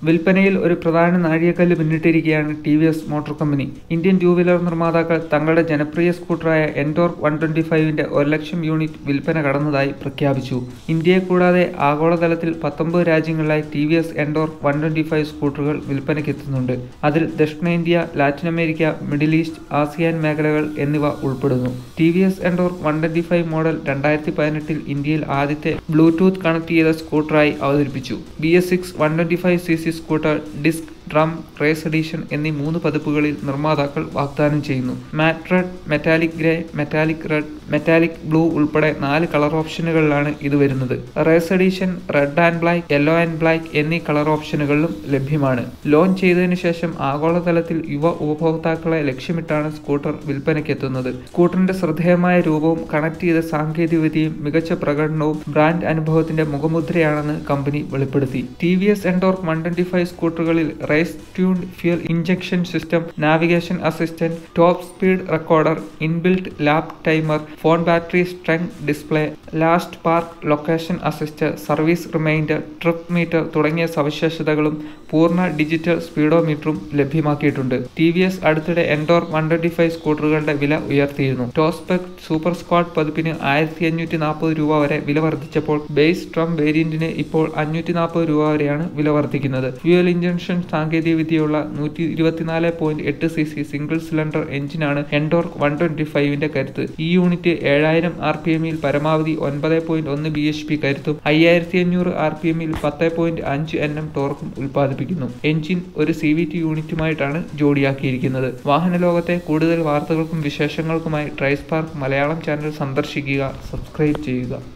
വിൽപ്പനയിൽ ഒരു പ്രധാന നാഴികക്കല്ല് പിന്നിട്ടിരിക്കുകയാണ് T V S motor company Indian two wheeler നിർമ്മാതാക്കൾ തങ്ങളുടെ ജനപ്രിയ സ്കൂട്ടറായ എൻടോർക്ക് വൺ ട്വന്റി ഫൈവിന്റെ ഒരു ലക്ഷം യൂണിറ്റ് വിൽപ്പന കടന്നതായി പ്രഖ്യാപിച്ചു ഇന്ത്യയെ കൂടാതെ ആഗോളതലത്തിൽ പത്തൊമ്പത് രാജ്യങ്ങളിലായി T V S Ntorq one twenty five സ്കൂട്ടറുകൾ വിൽപ്പനയ്ക്കെത്തുന്നുണ്ട് അതിൽ ദക്ഷിണേന്ത്യ Latin America middle east ASEAN മേഖലകൾ എന്നിവ ഉൾപ്പെടുന്നു T V S Ntorq one twenty five model രണ്ടായിരത്തി പതിനെട്ടിൽ ഇന്ത്യയിൽ ആദ്യത്തെ ബ്ലൂടൂത്ത് കണക്ട് ചെയ്ത സ്കൂട്ടറായി അവതരിപ്പിച്ചു B S six one twenty five C C scooter disc drum race edition എന്നീ മൂന്ന് പതിപ്പുകളിൽ നിർമ്മാതാക്കൾ വാഗ്ദാനം ചെയ്യുന്നു matte red metallic grey metallic red metallic blue ഉൾപ്പെടെ നാല് കളർ ഓപ്ഷനുകളിലാണ് ഇത് വരുന്നത് race edition red and black yellow and black എന്നീ കളർ ഓപ്ഷനുകളിലും ലഭ്യമാണ് ലോഞ്ച് ചെയ്തതിനു ശേഷം ആഗോളതലത്തിൽ യുവ ഉപഭോക്താക്കളെ ലക്ഷ്യമിട്ടാണ് സ്കൂട്ടർ വിൽപ്പനയ്ക്കെത്തുന്നത് സ്കൂട്ടറിന്റെ ശ്രദ്ധേയമായ രൂപവും കണക്ട് ചെയ്ത സാങ്കേതികവിദ്യയും മികച്ച പ്രകടനവും ബ്രാൻഡ് അനുഭവത്തിന്റെ മുഖമുദ്രയാണെന്ന് കമ്പനി വെളിപ്പെടുത്തി T V S Ntorq one twenty five സ്കൂട്ടറുകളിൽ race tuned fuel injection system navigation assistant top speed recorder inbuilt lap timer phone battery strength display last park location assist service reminder trip meter തുടങ്ങിയ സവിശേഷതകളും പൂർണ്ണ digital സ്പീഡോമീറ്ററും ലഭ്യമാക്കിയിട്ടുണ്ട് T V S അടുത്തിടെ Ntorq one twenty five സ്കൂട്ടറുകളുടെ വില ഉയർത്തിയിരുന്നു ടോസ്പെക് super squad പതിപ്പിന് ആയിരത്തി അഞ്ഞൂറ്റി നാൽപ്പത് രൂപ വരെ വില വർദ്ധിച്ചപ്പോൾ ബേസ് ട്രം വേരിയന്റിന് ഇപ്പോൾ അഞ്ഞൂറ്റി നാൽപ്പത് രൂപ വരെയാണ് വില വർദ്ധിക്കുന്നത് ഫ്യൂൽ ഇഞ്ചക്ഷൻ സാങ്കേതികവിദ്യയുള്ള നൂറ്റി ഇരുപത്തിനാല് പോയിന്റ് എട്ട് സി സി സിംഗിൾ സിലിണ്ടർ എഞ്ചിനാണ് എൻഡോർക്ക് വൺ ട്വന്റി ഫൈവിന്റെ കരുത്ത് ഈ യൂണിറ്റ് ഏഴായിരം ആർ പി എമ്മിൽ പരമാവധി ഒൻപത് പോയിന്റ് ഒന്ന് ബി എച്ച് പി കരുത്തും അയ്യായിരത്തി അഞ്ഞൂറ് ആർ പി എമ്മിൽ പത്ത് പോയിന്റ് അഞ്ച് എൻ എം ടോർക്കും ഉൽപ്പാദിപ്പിക്കുന്നു എഞ്ചിൻ ഒരു സി വി ടി യൂണിറ്റുമായിട്ടാണ് ജോഡിയാക്കിയിരിക്കുന്നത് വാഹന ലോകത്തെ കൂടുതൽ വാർത്തകൾക്കും വിശേഷങ്ങൾക്കുമായി ട്രൈസ്പാർക്ക് മലയാളം ചാനൽ സന്ദർശിക്കുക സബ്സ്ക്രൈബ് ചെയ്യുക